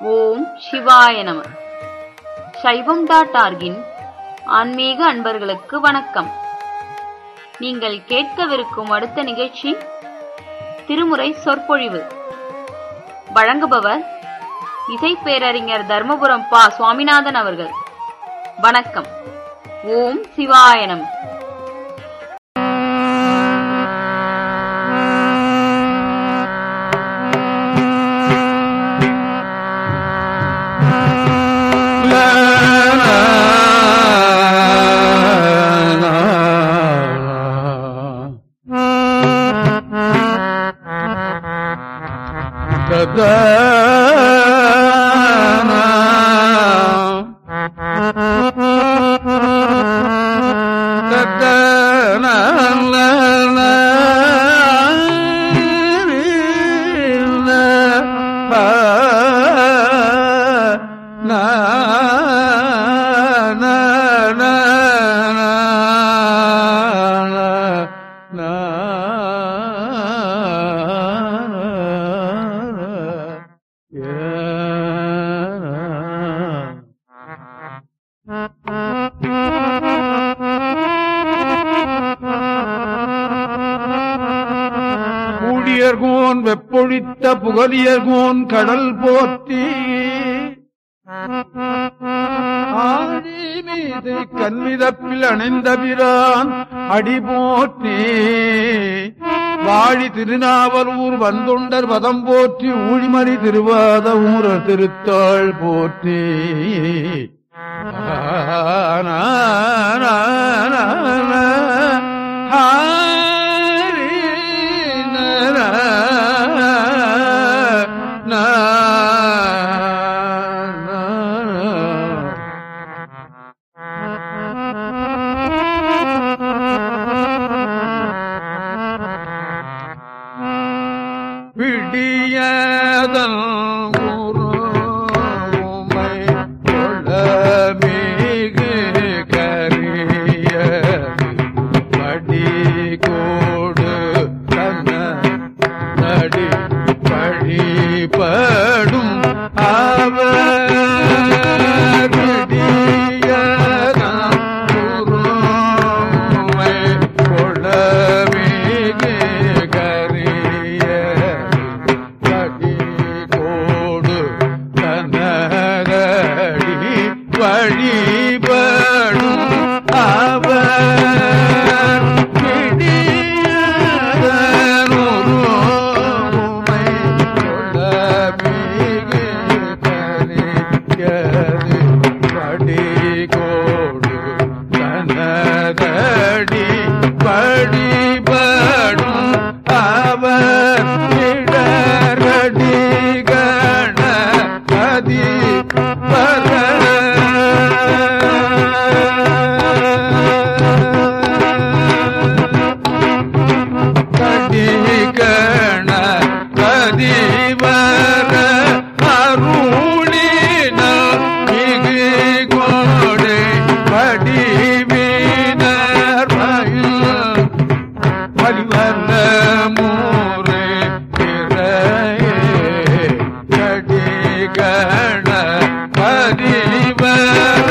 ஓம் சிவாய நம சைவம் டாட் ஆர்கின் ஆன்மீக அன்பர்களுக்கு வணக்கம் நீங்கள் கேட்கவிருக்கும் அடுத்த நிகழ்ச்சி திருமுறை சொற்பொழிவு வழங்குபவர் இசை பேரறிஞர் தர்மபுரம் பா சுவாமிநாதன் அவர்கள் வணக்கம் ஓம் சிவாய நம கூடியர்கோன் வெப்பொழித்த புகலியர்கோன் கடல் போற்றி ஆழி மீது கண்மிதப்பில் அணைந்த பிரான் அடி போற்றி வாழி திருநாவலூர் வந்தொண்டர் வதம் போற்றி ஊழிமறி திருவாத ஊர திருத்தாள் போற்றி ஆனா, ஆனா, ஆனா, ஹரி, நர, ந, ந. விடியதன் குருமை கொளமிகு கரிய மடி கோடு கண்ண நடி வழிபடும் அவர் விடியதன் குருமை கொளமிகு கரிய கடி கோடு கனகடி வழிபடும் அவர் பிடியதனுருமை கொள்ளமிகு கரியது படி கோடு கனகடி வழிபடும் அவர் இடரடி கணபதி பர கடி கணபதி வர அருளின மிகு கோடை படிவினர் மயில் பரிவல்ல மூரே பிறையே கடிகண பரிவர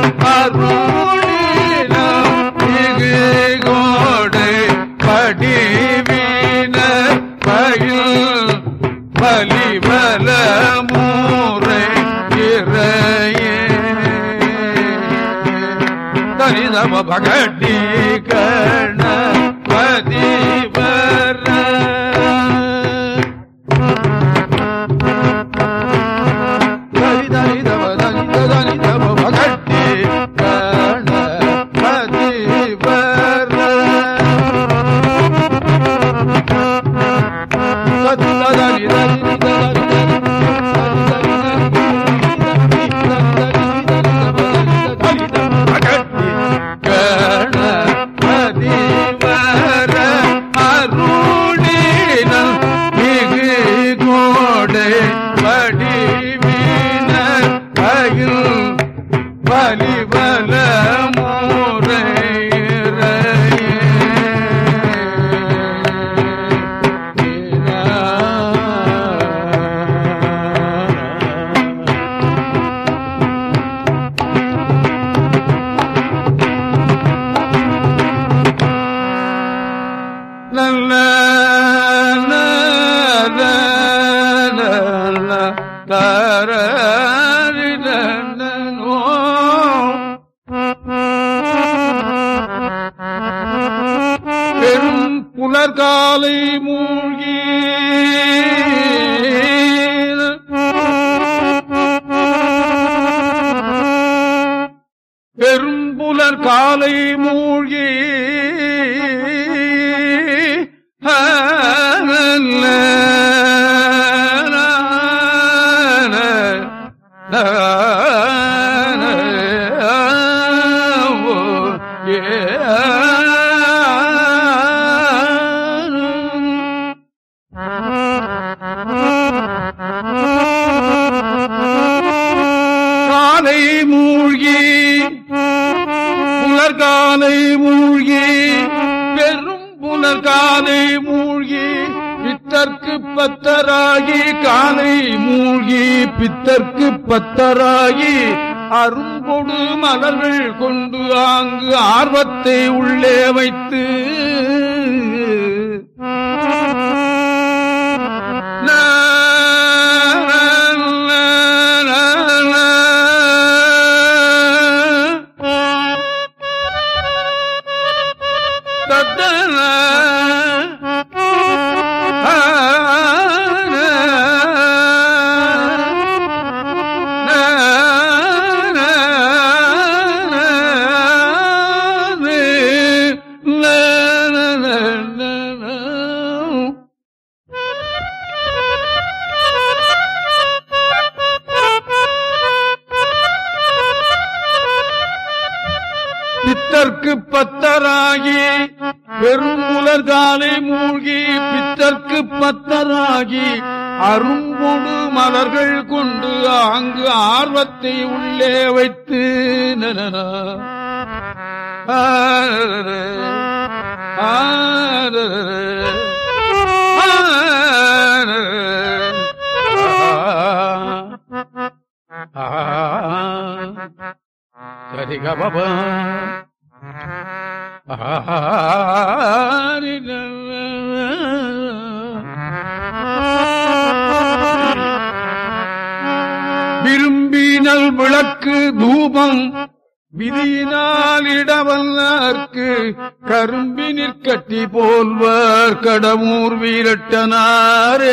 அருளின மிகு கோடை படிவின பயில் பலிவல மூரை இறையே தனிதம பகட்டி கண பதிவர தனிதம தனிதம பகட்டி கண பதிவர பலிபல மூரை தரரினோ பெரும் புலர்காலை மூழ்கி பெரும்புலர் காலை மூழ்கி காலை மூழ்கி புலர்காலை மூழ்கி பெரும் புலர்காலை மூழ்கி பித்தர்க்கு பத்தராகி காலை மூழ்கி பித்தர்க்கு பத்தராகி அரும்பொடு மலர்கள் கொண்டு ஆங்கு ஆர்வத்தை உள்ளே வைத்து பித்தர்க்கு பத்தராகி பெரும்புலர் காலை மூழ்கி பித்தர்க்கு பத்தராகி அரும்பொடு மலர்கள் கொண்டு அங்கு ஆர்வத்தை உள்ளே வைத்து நனனா. ஆரரர, ஆரரர, ஆரரர. ஆ சரி கபப விரும்பினல் விளக்கு தூபம் விதியினால் இடவல்லார்க்கு கரும்பினிற் கட்டி போல்வர் கடமூர் வீரட்டனாரே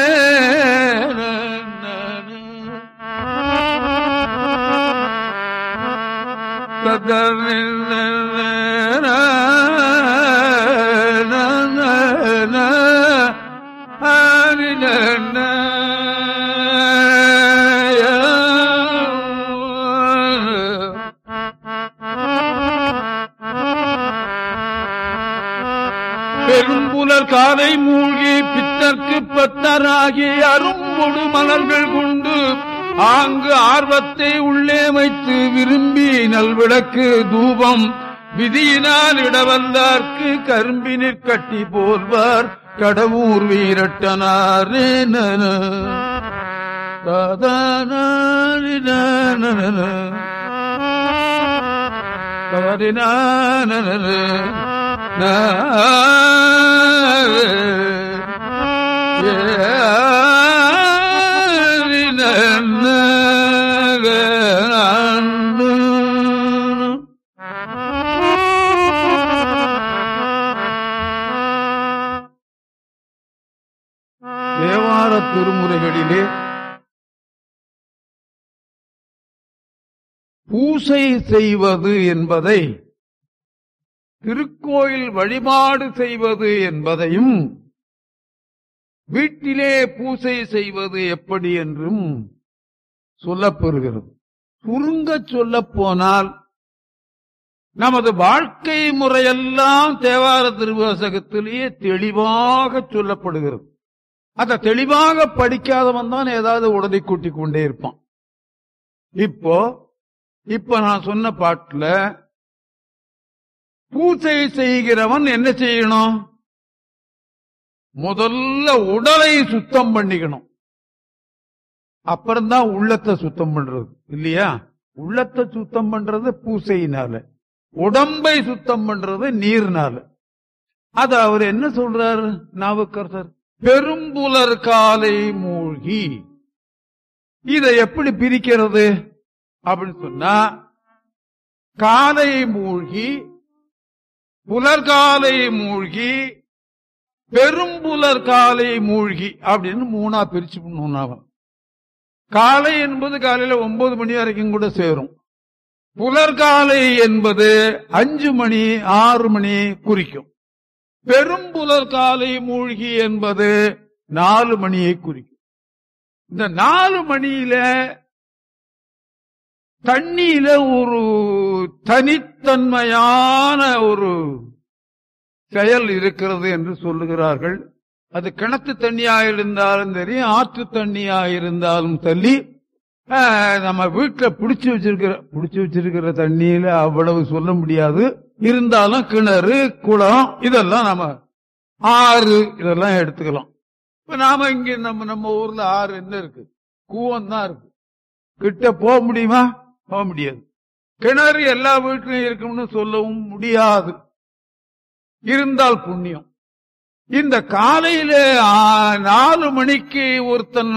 பெரும்புலர் காலை மூழ்கி பித்தர்க்கு பத்தராகி அரும்பொடு மலர்கள் கொண்டு ஆங்கு ஆர்வத்தை உள்ளே வைத்து விரும்பி நல்விளக்கு தூபம் விதியினால் இடவந்தார்க்கு கரும்பினிற் கட்டி போல்வார் கடவுர் வீரட்டனாரே நன தாதானாரி நனன. தாரினானன. தேவார திருமுறைகளிலே பூசை செய்வது என்பதை திருக்கோயில் வழிபாடு செய்வது என்பதையும் வீட்டிலே பூசை செய்வது எப்படி என்றும் சொல்லப்பெறுகிறது சுருங்கச் சொல்லப் போனால் நமது வாழ்க்கை முறையெல்லாம் தேவார திருவாசகத்திலேயே தெளிவாக சொல்லப்படுகிறது அத தெளிவாக படிக்காதவன் தான் ஏதாவது உடனே கூட்டிக் கொண்டே இருப்பான் இப்போ இப்ப நான் சொன்ன பாட்டுல பூஜை செய்கிறவன் என்ன செய்யணும் முதல்ல உடலை சுத்தம் பண்ணிக்கணும் அப்புறம்தான் உள்ளத்தை சுத்தம் பண்றது இல்லையா உள்ளத்தை சுத்தம் பண்றது பூசையினால உடம்பை சுத்தம் பண்றது நீர்னால அது அவர் என்ன சொல்றாரு நாவுக்கரசர் பெரும்புலர் காலை மூழ்கி இதை எப்படி பிரிக்கிறது அப்படின்னு சொன்னா காலை மூழ்கி புலர்காலை மூழ்கி பெரும்புலர் காலை மூழ்கி அப்படின்னு மூணா பிரிச்சு பண்ணணும் காலை என்பது காலையில ஒன்பது மணி வரைக்கும் கூட சேரும் புலர்காலை என்பது அஞ்சு மணி ஆறு மணி குறிக்கும் பெரும்புலர்காலை மூழ்கி என்பது நாலு மணியை குறிக்கும் இந்த நாலு மணியில தண்ணியில ஒரு தனித்தன்மையான ஒரு செயல் இருக்கிறது என்று சொல்லுகிறார்கள் அது கிணத்து தண்ணியா இருந்தாலும் சரி ஆற்று தண்ணியா இருந்தாலும் சரி ஆஹ், நம்ம வீட்டுல பிடிச்சு வச்சிருக்கிற பிடிச்சு வச்சிருக்கிற தண்ணியில அவ்வளவு சொல்ல முடியாது இருந்தாலும் கிணறு குளம் இதெல்லாம் நம்ம ஆறு இதெல்லாம் எடுத்துக்கலாம் இப்ப நாம இங்க நம்ம நம்ம ஊர்ல ஆறு என்ன இருக்கு கூவம் தான் இருக்கு கிட்ட போக முடியுமா போக முடியாது கிணறு எல்லா வீட்லயும் இருக்கும்னு சொல்லவும் முடியாது இருந்தால் புண்ணியம் இந்த காலையில ஆ, நாலு மணிக்கு ஒருத்தன்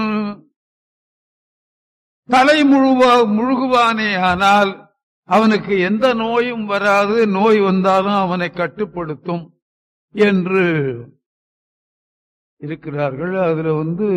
தலை முழுவா முழுகுவானே ஆனால் அவனுக்கு எந்த நோயும் வராது நோய் வந்தாலும் அவனை கட்டுப்படுத்தும் என்று இருக்கிறார்கள் அதுல வந்து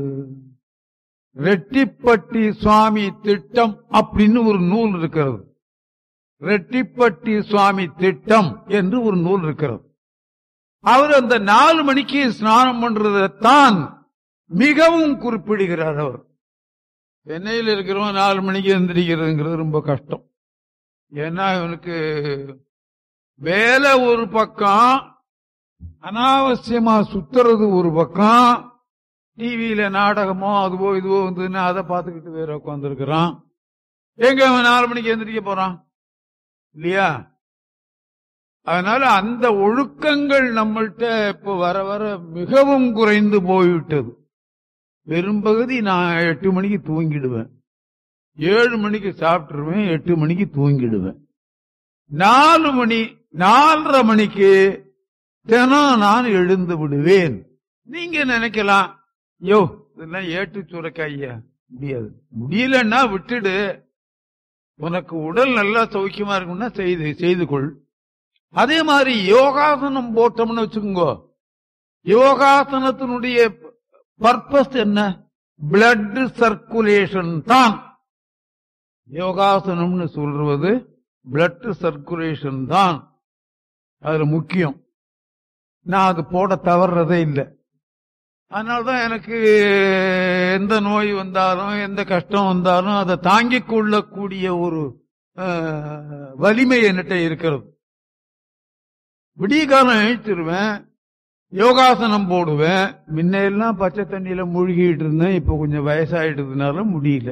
ரெட்டிப்பட்டி சுவாமி திட்டம் அப்படின்னு ஒரு நூல் இருக்கிறது ரெட்டிப்பட்டி சுவாமி திட்டம் என்று ஒரு நூல் இருக்கிறது அவர் அந்த நாலு மணிக்கு ஸ்நானம் பண்றதைத்தான் மிகவும் குறிப்பிடுகிறார் அவர் சென்னையில் இருக்கிறவன் நாலு மணிக்கு எந்திரிக்கிறதுங்கிறது ரொம்ப கஷ்டம் ஏன்னா இவனுக்கு வேலை ஒரு பக்கம் அனாவசியமா சுத்துறது ஒரு பக்கம் டிவியில நாடகமோ அதுவோ இதுவோ வந்ததுன்னா அதை பார்த்துக்கிட்டு வேற உட்காந்துருக்கிறான் எங்க அவன் நாலு மணிக்கு எந்திரிக்க போறான் இல்லையா அதனால அந்த ஒழுக்கங்கள் நம்மள்ட்ட இப்ப வர வர மிகவும் குறைந்து போய்விட்டது பெரும்பகுதி நான் எட்டு மணிக்கு தூங்கிடுவேன் ஏழு மணிக்கு சாப்பிட்டுருவேன் எட்டு மணிக்கு தூங்கிடுவேன் நாலு மணி நாலரை மணிக்கு தினம் நான் எழுந்து விடுவேன் நீங்க நினைக்கலாம் யோ இதெல்லாம் ஏட்டு சுரக்காய்யா முடியாது முடியலன்னா விட்டுடு உனக்கு உடல் நல்லா சௌக்கியமா இருக்கும்னா செய்து செய்து கொள் அதே மாதிரி யோகாசனம் போட்டோம்னு வச்சுக்கோங்க யோகாசனத்தினுடைய பர்பஸ் என்ன பிளட் சர்க்குலேஷன் தான் யோகாசனம்னு சொல்றது பிளட் சர்க்குலேஷன் தான் அதுல முக்கியம் நான் அது போட தவறுறதே இல்லை அதனால்தான் எனக்கு எந்த நோய் வந்தாலும் எந்த கஷ்டம் வந்தாலும் அதை தாங்கிக் கொள்ளக்கூடிய ஒரு அஹ், வலிமை என்கிட்ட இருக்கிறது விடிய காலம் எழுச்சிருவேன் யோகாசனம் போடுவேன் முன்ன எல்லாம் பச்சை தண்ணியில மூழ்கிட்டு இருந்தேன் இப்ப கொஞ்சம் வயசாயிட்டதுனால முடியல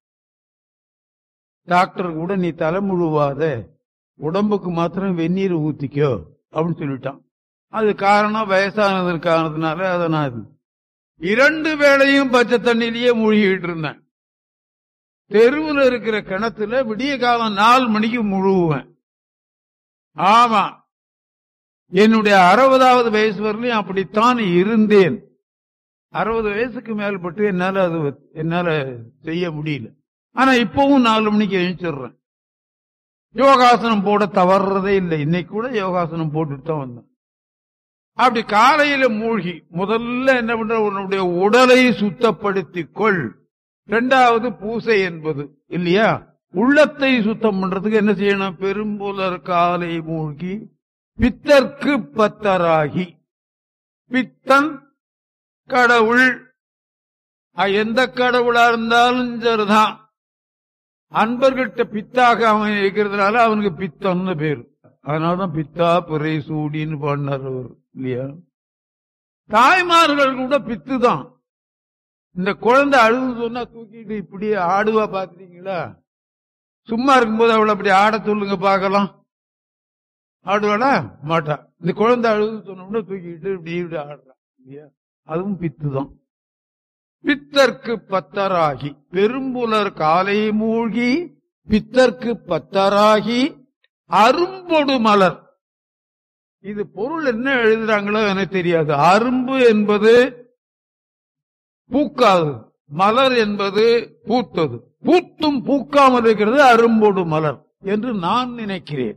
டாக்டர் கூட நீ தலை முழுவாத உடம்புக்கு மாத்திரம் வெந்நீர் ஊத்திக்கோ அப்படின்னு சொல்லிட்டான் அது காரணம் வயசானது காரணத்தினால அதை நான் இது- இரண்டு வேளையும் பச்சை தண்ணியிலேயே மூழ்கிட்டு இருந்தேன் தெருவில் இருக்கிற கிணத்துல விடிய காலம் நாலு மணிக்கு முழுகுவேன் ஆமா என்னுடைய அறுபதாவது வயசு வரலையும் அப்படித்தான் இருந்தேன் அறுபது வயசுக்கு மேல்பட்டு என்னால அது என்னால செய்ய முடியல ஆனா இப்பவும் நாலு மணிக்கு எழுந்திடுறேன் யோகாசனம் போட தவறுறதே இல்லை இன்னைக்கு கூட யோகாசனம் போட்டுட்டு தான் வந்தேன் அப்படி காலையில மூழ்கி முதல்ல என்ன பண்ற உன்னுடைய உடலை சுத்தப்படுத்திக் கொள் இரண்டாவது பூசை என்பது இல்லையா உள்ளத்தை சுத்தம் பண்றதுக்கு என்ன செய்யணும் பெரும்புலர் காலை மூழ்கி பித்தர்க்கு பத்தராகி பித்தன் கடவுள் அஹ் எந்த கடவுளா இருந்தாலும் சரிதான் அன்பர்கிட்ட பித்தாக அவன் இருக்கிறதுனால அவனுக்கு பித்தன்னு பேரு அதனாலதான் பித்தா பிறை சூடின்னு பாடினார் அவர் இல்லையா தாய்மார்கள் கூட பித்து தான் இந்த குழந்தை அழுது சொன்னா தூக்கிட்டு இப்படி ஆடுவா பாத்துட்டீங்களா சும்மா இருக்கும்போது அவளை அப்படி ஆட சொல்லுங்க பார்க்கலாம் ஆடுவாளா மாட்டா இந்த குழந்தை அழுது சொன்னோம்னா தூக்கிட்டு இப்படி இப்படி ஆடுறான் இல்லையா அதுவும் பித்து தான் பித்தர்க்கு பத்தராகி பெரும்புலர் காலை மூழ்கி பித்தர்க்கு பத்தராகி அரும்பொடு மலர் இது பொருள் என்ன எழுதுறாங்களோ எனக்கு தெரியாது அரும்பு என்பது பூக்காது மலர் என்பது பூத்தது பூத்தும் பூக்காமல் இருக்கிறது அரும்போடு மலர் என்று நான் நினைக்கிறேன்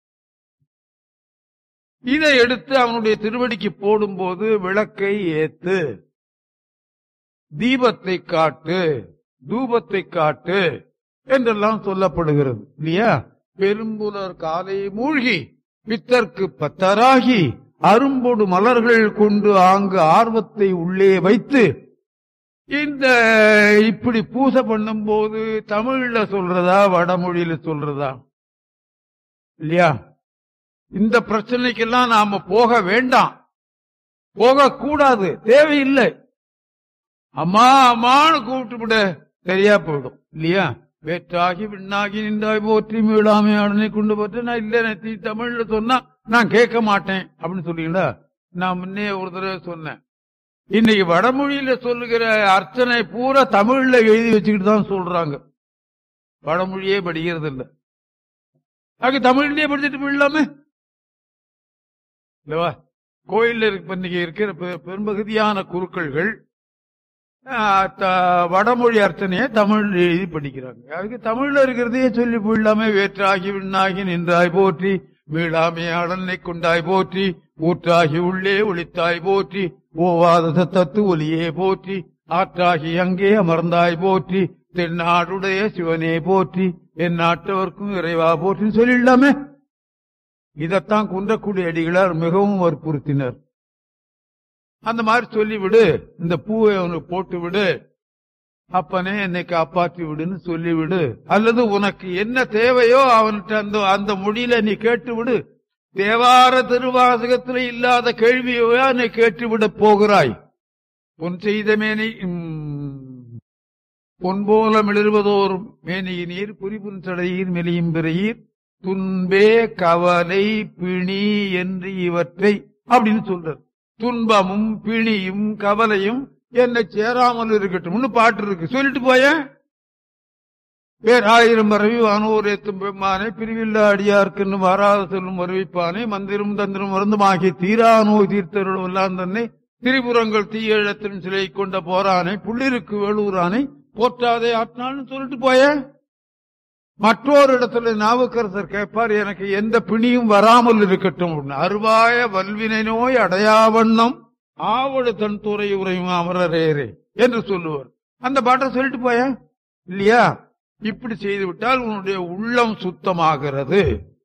இதை எடுத்து அவனுடைய திருவடிக்கு போடும்போது விளக்கை ஏத்து தீபத்தை காட்டு தூபத்தை காட்டு என்றெல்லாம் சொல்லப்படுகிறது இல்லையா பெரும்புலர் காலை மூழ்கி பித்தர்க்கு பத்தராகி அரும்பொடு மலர்கள் கொண்டு ஆங்கு ஆர்வத்தை உள்ளே வைத்து இந்த இப்படி பூசை பண்ணும்போது தமிழ்ல சொல்றதா வடமொழியில சொல்றதா இல்லையா இந்த பிரச்சனைக்கெல்லாம் நாம போக வேண்டாம் போக கூடாது தேவையில்லை அம்மா அம்மான்னு கூப்பிட்டு விட சரியா போயிடும் இல்லையா வேற்றாகி விண்ணாகி நின்றாய் போற்றி மீளாமே உடனே கொண்டு போட்டு நான் இல்ல நீ தமிழ்ல சொன்னா நான் கேட்க மாட்டேன் அப்படின்னு சொல்றீங்களா நான் முன்னே ஒரு தடவை சொன்னேன் இன்னைக்கு வடமொழியில சொல்லுகிற அர்ச்சனை பூரா தமிழ்ல எழுதி வச்சுக்கிட்டு தான் சொல்றாங்க வடமொழியே படிக்கிறது இல்ல ஆக தமிழ்லயே படிச்சுட்டு போயிடலாமே இல்லவா கோயில்ல இருக்கு இன்னைக்கு இருக்கிற பெ- பெரும்பகுதியான குருக்கள்கள் ஆஹ், த- வடமொழி அர்ச்சனையை தமிழ் எழுதி படிக்கிறாங்க அதுக்கு தமிழ்ல இருக்கிறதையே சொல்லி போயிடலாமே வேற்றாகி விண்ணாகி நின்றாய் போற்றி மீளாமே அடனை கொண்டாய் போற்றி ஊற்றாகி உள்ளே ஒளித்தாய் போற்றி ஓவாத சத்தத்து ஒலியே போற்றி ஆற்றாகி அங்கே அமர்ந்தாய் போற்றி தென்னாடுடைய சிவனே போற்றி என் நாட்டவர்க்கும் இறைவா போற்றின்னு சொல்லிடலாமே இதத்தான் குன்றக்குடி அடிகளார் மிகவும் வற்புறுத்தினர் அந்த மாதிரி சொல்லிவிடு இந்த பூவை அவனுக்கு போட்டு விடு அப்பனே என்னை காப்பாற்றி விடுன்னு சொல்லிவிடு அல்லது உனக்கு என்ன தேவையோ அவன்கிட்ட அந்த அந்த மொழியில நீ கேட்டு விடு தேவார திருவாசகத்தில் இல்லாத கேள்வியோ நீ கேட்டுவிட போகிறாய் பொன் செய்த மேனி உம், பொன் போல மிளர்வதோறும் மேனியினீர் குறிப்புன் சடையீர் மெலியும் பிறையீர் துன்பே கவலை பிணி என்று இவற்றை அப்படின்னு சொல்றார் துன்பமும் பிணியும் கவலையும் என்னை சேராமல் இருக்கட்டும்னு பாட்டு இருக்கு சொல்லிட்டு போயேன் பேராயிரம் பரவி வானோர் ஏத்தும் பெம்மானை பிரிவில்லா அடியார்க்குன்னு வாராத சொல்லும் வருவிப்பானை மந்திரும் தந்திரம் மருந்துமாகி தீரா நோய் தீர்த்தருள் எல்லாம் தன்னை திரிபுரங்கள் தீயழத்தின் சிலை கொண்ட போரானை புள்ளிருக்கு வேலூரானை போற்றாதே ஆற்றினான்னு சொல்லிட்டு போயேன் மற்றொரு இடத்துல நாவுக்கரசர் கேட்பார் எனக்கு எந்த பிணியும் வராமல் இருக்கட்டும் அப்படின்னு. அருவாய வல்வினை நோய் அடையாவண்ணம் ஆவடு தன் துறை உரையும் அமரரேரே என்று சொல்லுவார் அந்த பாட்டை சொல்லிட்டு போய இல்லையா இப்படி செய்து விட்டால் உன்னுடைய உள்ளம் சுத்தமாகிறது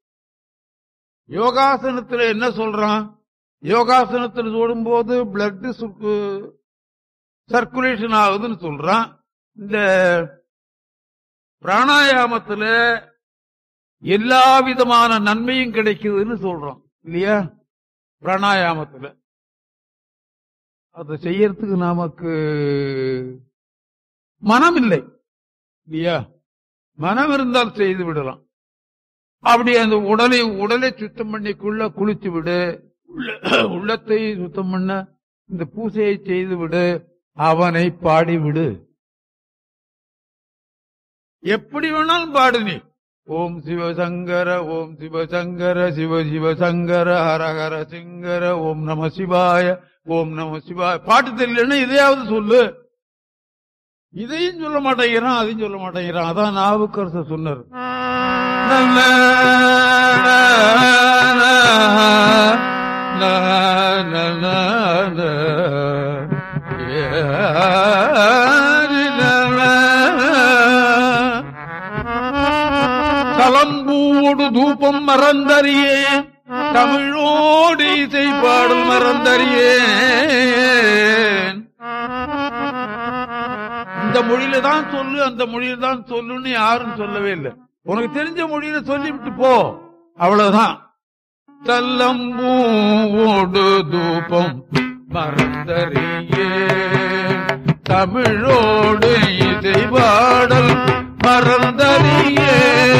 யோகாசனத்துல என்ன சொல்றான் யோகாசனத்தில் ஓடும்போது பிளட் சர்க்குலேஷன் ஆகுதுன்னு சொல்றான் இந்த பிராணாயாமத்துல எல்லா விதமான நன்மையும் கிடைக்குதுன்னு சொல்றோம் இல்லையா பிராணாயாமத்துல அதை செய்யறதுக்கு நமக்கு மனம் இல்லை இல்லையா மனம் இருந்தால் செய்து விடலாம் அப்படி அந்த உடலை உடலை சுத்தம் பண்ணிக்குள்ள குளிச்சு விடு உள்ள- உள்ளத்தை சுத்தம் பண்ண இந்த பூசையை செய்து விடு அவனை பாடி விடு எப்படி வேணாலும் பாடு நீ ஓம் சிவசங்கர ஓம் சிவசங்கர சிவ சிவசங்கர ஹர ஹர சிங்கர ஓம் நம சிவாய ஓம் நம சிவாய பாட்டு தெரியலன்னா இதையாவது சொல்லு இதையும் சொல்ல மாட்டேங்கிறான் அதையும் சொல்ல மாட்டேங்கிறான் அதான் நாவுக்கரசர் சொன்னார் கலம்பூடு தூபம் மறந்தறியே தமிழோடு இசை பாடல் மறந்தறியேன் இந்த மொழியில தான் சொல்லு அந்த மொழியில தான் சொல்லுன்னு யாரும் சொல்லவே இல்லை உனக்கு தெரிஞ்ச மொழியில சொல்லிவிட்டு போ அவ்வளவுதான் தல்லம்பூவோடு தூபம் மறந்தறியே தமிழோடு இசை பாடல் மறந்தறியே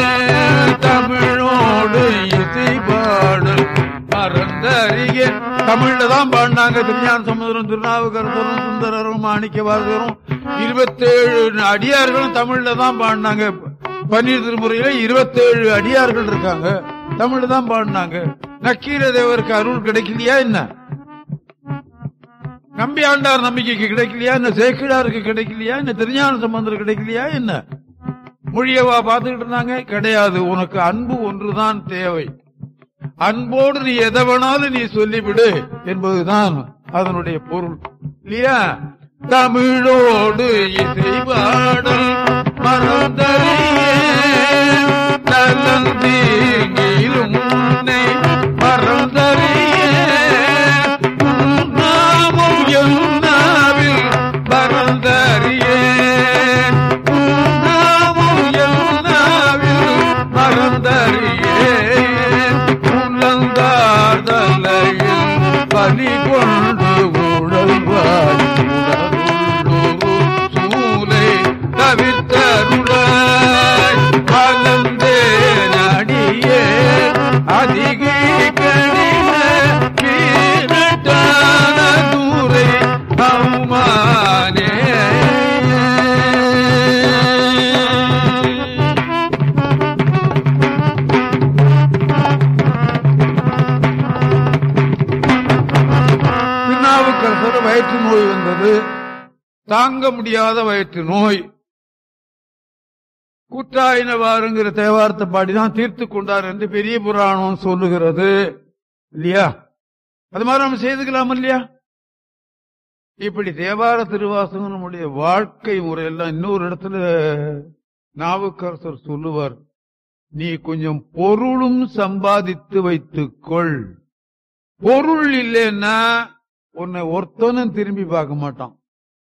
தமிழோடு இசை பாடல் மறந்தறியே தமிழ்ல தான் பாடினாங்க திருஞான சமுதிரம் திருநாவுக்கரசரும் சுந்தரரும் மாணிக்கவாசகரும் இருபத்தேழு அடியார்களும் தமிழ்ல தான் பாடினாங்க பன்னீர் திருமுறையில இருபத்தேழு அடியார்கள் இருக்காங்க தமிழ்ல தான் பாடினாங்க நக்கீர தேவருக்கு அருள் கிடைக்கலையா என்ன நம்பி ஆண்டார் நம்பிக்கைக்கு கிடைக்கலையா இந்த சேக்கிடாருக்கு கிடைக்கலையா இந்த திருஞான சம்பந்தர் கிடைக்கலையா என்ன மொழியவா பார்த்துக்கிட்டு இருந்தாங்க கிடையாது உனக்கு அன்பு ஒன்றுதான் தேவை அன்போடு நீ எதை வேணாலும் நீ சொல்லிவிடு என்பதுதான் அதனுடைய பொருள் இல்லையா தமிழோடு இசை பாடல் மறந்தறியே நலந்தீங்கிலும் உன்னை மறந்தறியே நாமும் என்னாவில் மறந்தறியே நாமும் என்னாவில் மறந்தறியே உள்ளந்தார் தலையில் பலி கொண்டு உழல்வாய் உடலுள்ளொரு சூலை தவிர்த்தருளாய் கலந்தே நடியே அதிக கடின வீரட்டான தூரை அம்மானே திருநாவுக்கரசர் வயிற்று நோய் வந்தது தாங்க முடியாத வயிற்று நோய் குற்றாயினவாருங்கிற தேவாரத்தை பாடிதான் தீர்த்து கொண்டார் என்று பெரிய புராணம் சொல்லுகிறது இல்லையா அது மாதிரி நம்ம செய்துக்கலாம் இல்லையா இப்படி தேவார திருவாசகம் நம்முடைய வாழ்க்கை முறையெல்லாம் இன்னொரு இடத்துல நாவுக்கரசர் சொல்லுவார் நீ கொஞ்சம் பொருளும் சம்பாதித்து வைத்துக்கொள் பொருள் இல்லைன்னா உன்னை ஒருத்தனும் திரும்பி பார்க்க மாட்டான்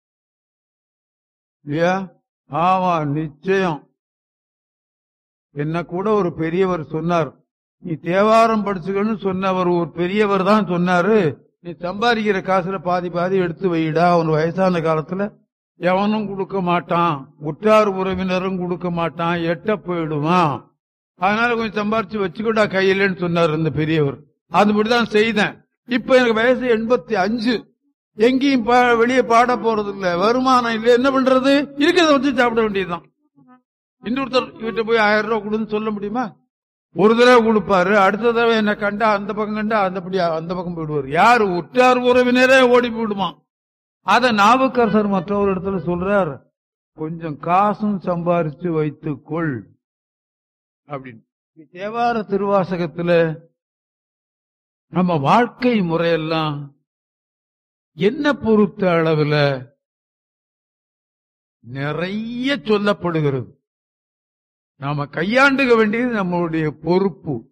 இல்லையா ஆமா நிச்சயம் என்ன கூட ஒரு பெரியவர் சொன்னார் நீ தேவாரம் படிச்சுக்கன்னு சொன்னவர் ஒரு பெரியவர் தான் சொன்னாரு நீ சம்பாதிக்கிற காசுல பாதி பாதி எடுத்து வைடா உன் வயசான காலத்துல எவனும் கொடுக்க மாட்டான் உற்றார் உறவினரும் கொடுக்க மாட்டான் எட்ட போயிடுவான் அதனால கொஞ்சம் சம்பாரிச்சு வச்சுக்கோடா கையிலன்னு சொன்னார் இந்த பெரியவர் அதுபடிதான் செய்தேன் இப்ப எனக்கு வயசு எண்பத்தி அஞ்சு எங்கேயும் பா- வெளியே பாட போறது இல்ல வருமானம் இல்ல என்ன பண்றது இருக்கிறத வச்சு சாப்பிட வேண்டியதுதான் இன்னொருத்தர் இவர்கிட்ட போய் ஆயிரம் ரூபாய் கொடுன்னு சொல்ல முடியுமா ஒரு தடவை கொடுப்பாரு அடுத்த தடவை என்ன கண்டா அந்த பக்கம் கண்டா அந்தபடி அந்த பக்கம் போயிடுவார் யாரு உற்றார் உறவினரே ஓடி போயிடுமா அத நாவுக்கரசர் மற்றொரு இடத்துல சொல்றார் கொஞ்சம் காசும் சம்பாரிச்சு வைத்துக்கொள் அப்படின்னு தேவார திருவாசகத்துல நம்ம வாழ்க்கை முறையெல்லாம் என்ன பொறுத்த அளவுல நிறைய சொல்லப்படுகிறது நாம கையாண்டுக வேண்டியது நம்மளுடைய பொறுப்பு